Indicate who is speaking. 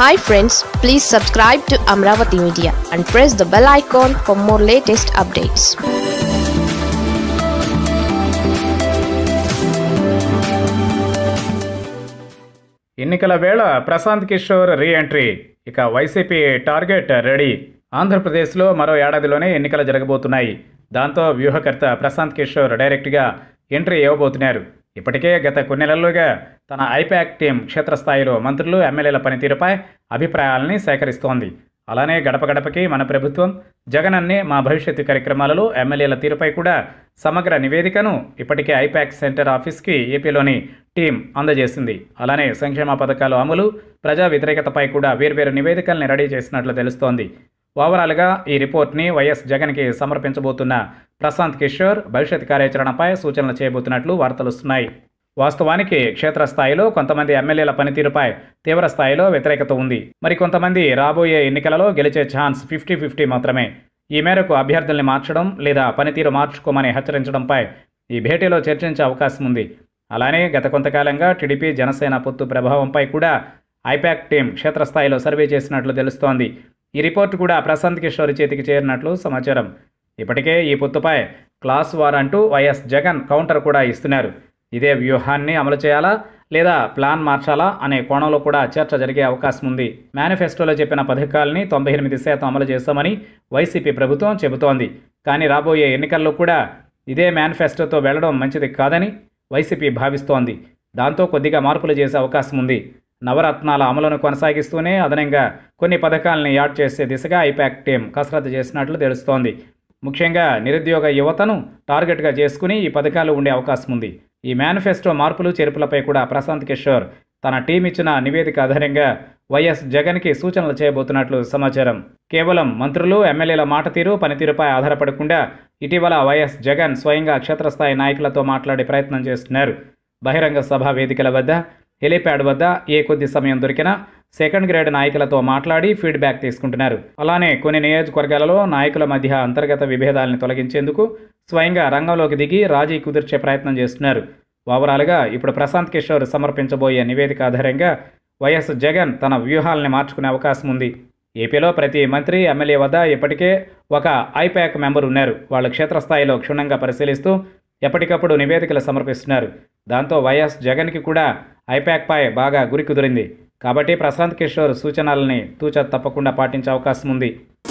Speaker 1: hi friends please subscribe to Amaravati media and press the bell icon for more latest updates
Speaker 2: ఎన్నికల వేళ Prashant Kishor re entry ఇక YCP target ready ఆంధ్రప్రదేశ్లో మరో ఏడాదిలోనే ఎన్నికలు జరగబోతున్నాయి దాంతో వ్యూహకర్త ప్రశాంత్ కిషోర్ డైరెక్ట్గా ఎంట్రీ ఇవ్వబోతున్నారు ఇప్పటికే గత కొన్ని నెలలుగా తన ఐపాక్ టీం క్షేత్రస్థాయిలో మంత్రులు ఎమ్మెల్యేల పనితీరుపై అభిప్రాయాలని సేకరిస్తోంది అలానే గడప గడపకి మన ప్రభుత్వం జగన్ అన్ని మా భవిష్యత్తు కార్యక్రమాలలో ఎమ్మెల్యేల తీరుపై కూడా సమగ్ర నివేదికను ఇప్పటికే ఐపాక్ సెంటర్ ఆఫీస్కి ఏపీలోని టీం అందజేసింది అలానే సంక్షేమ పథకాల అమలు ప్రజా వ్యతిరేకతపై కూడా వేర్వేరు నివేదికల్ని రెడీ చేసినట్లు తెలుస్తోంది ఓవరాల్గా ఈ రిపోర్ట్ని వైఎస్ జగన్కి సమర్పించబోతున్న ప్రశాంత్ కిషోర్ భవిష్యత్ కార్యాచరణపై సూచనలు చేయబోతున్నట్లు వార్తలు వస్తున్నాయి వాస్తవానికి క్షేత్రస్థాయిలో కొంతమంది ఎమ్మెల్యేల పనితీరుపై తీవ్ర స్థాయిలో వ్యతిరేకత ఉంది మరి కొంతమంది రాబోయే ఎన్నికలలో గెలిచే ఛాన్స్ ఫిఫ్టీ ఫిఫ్టీ మాత్రమే ఈ మేరకు అభ్యర్థుల్ని మార్చడం లేదా పనితీరు మార్చుకోమని హెచ్చరించడంపై ఈ భేటీలో చర్చించే అవకాశం ఉంది అలానే గత కొంతకాలంగా టీడీపీ జనసేన పొత్తు ప్రభావంపై కూడా ఐపాక్ టీం క్షేత్రస్థాయిలో సర్వే చేసినట్లు తెలుస్తోంది ఈ రిపోర్టు కూడా ప్రశాంత్ కిషోర్ చేతికి చేరినట్లు సమాచారం ఇప్పటికే ఈ పొత్తుపై క్లాస్ వార్ అంటూ వైఎస్ జగన్ కౌంటర్ కూడా ఇస్తున్నారు ఇదే వ్యూహాన్ని అమలు చేయాలా లేదా ప్లాన్ మార్చాలా అనే కోణంలో కూడా చర్చ జరిగే అవకాశం ఉంది మేనిఫెస్టోలో చెప్పిన పథకాల్ని తొంభై ఎనిమిది శాతం అమలు చేస్తామని వైసీపీ ప్రభుత్వం చెబుతోంది కానీ రాబోయే ఎన్నికల్లో కూడా ఇదే మేనిఫెస్టోతో వెళ్లడం మంచిది కాదని వైసీపీ భావిస్తోంది దాంతో కొద్దిగా మార్పులు చేసే అవకాశం ఉంది నవరత్నాల అమలును కొనసాగిస్తూనే అదనంగా కొన్ని పథకాలని యాడ్ చేసే దిశగా ఐపాక్ టీం కసరత్తు చేసినట్లు తెలుస్తోంది ముఖ్యంగా నిరుద్యోగ యువతను టార్గెట్గా చేసుకుని ఈ పథకాలు ఉండే అవకాశం ఉంది ఈ మేనిఫెస్టో మార్పులు చేర్పులపై కూడా ప్రశాంత్ కిషోర్ తన టీం ఇచ్చిన నివేదిక ఆధారంగా వైఎస్ జగన్కి సూచనలు చేయబోతున్నట్లు సమాచారం కేవలం మంత్రులు ఎమ్మెల్యేల మాట తీరు పనితీరుపై ఆధారపడకుండా ఇటీవల వైఎస్ జగన్ స్వయంగా క్షేత్రస్థాయి నాయకులతో మాట్లాడే ప్రయత్నం చేస్తున్నారు బహిరంగ సభ వేదికల వద్ద హెలీప్యాడ్ వద్ద ఏ కొద్ది సమయం దొరికినా సెకండ్ గ్రేడ్ నాయకులతో మాట్లాడి ఫీడ్బ్యాక్ తీసుకుంటున్నారు అలానే కొన్ని నియోజకవర్గాలలో నాయకుల మధ్య అంతర్గత విభేదాలను తొలగించేందుకు స్వయంగా రంగంలోకి దిగి రాజీ కుదిర్చే ప్రయత్నం చేస్తున్నారు ఓవరాల్గా ఇప్పుడు ప్రశాంత్ కిషోర్ సమర్పించబోయే నివేదిక ఆధారంగా వైఎస్ జగన్ తన వ్యూహాలని మార్చుకునే అవకాశం ఉంది ఏపీలో ప్రతి మంత్రి ఎమ్మెల్యే వద్ద ఇప్పటికే ఒక ఐపాక్ మెంబర్ ఉన్నారు వాళ్ళు క్షేత్రస్థాయిలో క్షుణ్ణంగా పరిశీలిస్తూ ఎప్పటికప్పుడు నివేదికలు సమర్పిస్తున్నారు దాంతో వైఎస్ జగన్కి కూడా ఐపాక్పై బాగా గురి కుదిరింది కాబట్టి ప్రశాంత్ కిషోర్ సూచనల్ని తూచ తప్పకుండా పాటించే అవకాశం ఉంది